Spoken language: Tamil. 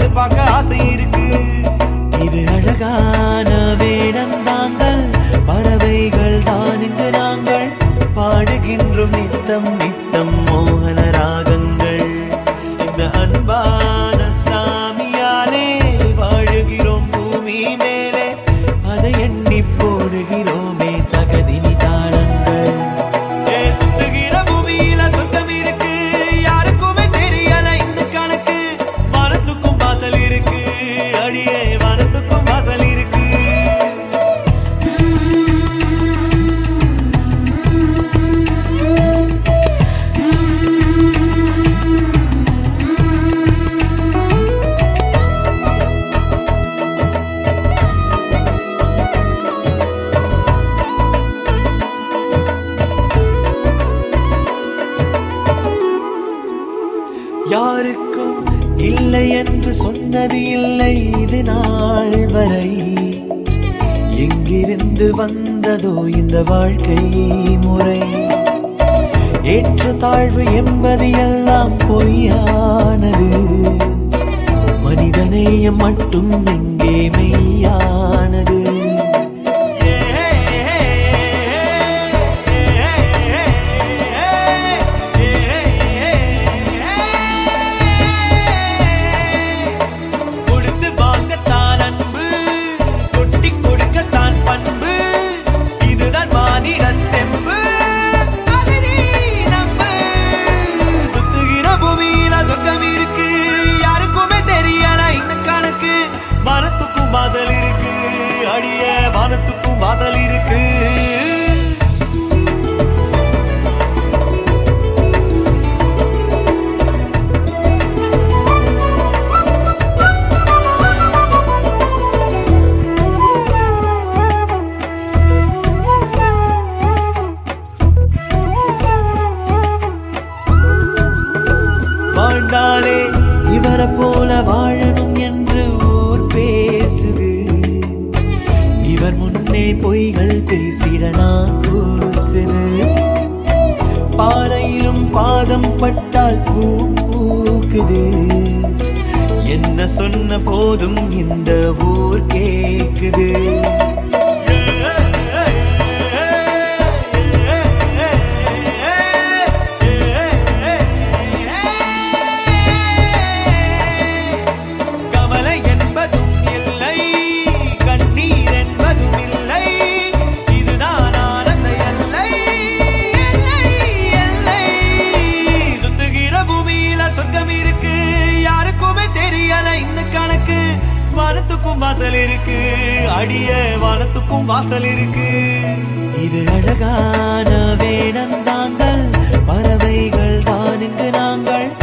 உங்களை பார்க்க ஆசை இருக்கு இது அழகான வேடந்தாங்கள் பறவைகள் தான் இங்கு நாங்கள் பாடுகின்றோம் நித்தம் நித்தம் மோகன ராகங்கள் இந்த அன்பான சாமியாலே வாழுகிறோம் பூமி மேலே அதை எண்ணி போடுகிறோமே தகதினி தாளங்கள் ஏ சுத்துகிற பூமியில சொர்க்கம் இருக்கு யாருக்குமே தெரியல இந்த கணக்கு வானத்துக்கும் வாசல் இருக்கு அடியே வானத்துக்கும் வாசல் இருக்கு யாருக்கும் இல்லை என்று சொன்னது இல்லை இது நாள் வரை எங்கிருந்து வந்ததோ இந்த வாழ்க்கை முறை ஏற்ற தாழ்வு என்பது எல்லாம் பொய்யானது மனிதநேயம் மட்டும் எங்கே மெய்யானது கொடுத்து வாங்கத்தான் அன்பு கொட்டி கொடுக்கத்தான் பண்பு இதுதான் மானிடத் தெம்பு அது நீ நம்பு. சுத்துகிற பூமியில சொர்க்கம் இருக்கு யாருக்குமே தெரியல இந்த கணக்கு வானத்துக்கும் வாசல் இருக்கு அடிய வானத்துக்கும் வாசல் இருக்கு வாழ்ந்தாலே இவரை போல வாழணும் என்று ஊர் பேசுது இவர் முன்னே பொய்கள் பேசிடனா கூசுது பாறையிலும் பாதம் பட்டால் பூ பூக்குது என்ன சொன்ன போதும் இந்த ஊர் கேக்குது கவலை என்பதும் இல்லை கண்ணீர் என்பதும் இல்லை இதுதான் ஆனந்த எல்லை எல்லை எல்லை சுத்துகிற பூமியில சொர்க்கம் இருக்கு யாருக்குமே தெரியல இந்த கணக்கு வானத்துக்கும் வாசல் இருக்கு அடிய வானத்துக்கும் வாசல் இருக்கு இது அழகான வேடந்தாங்கள் பறவைகள் தான் இங்கு நாங்கள்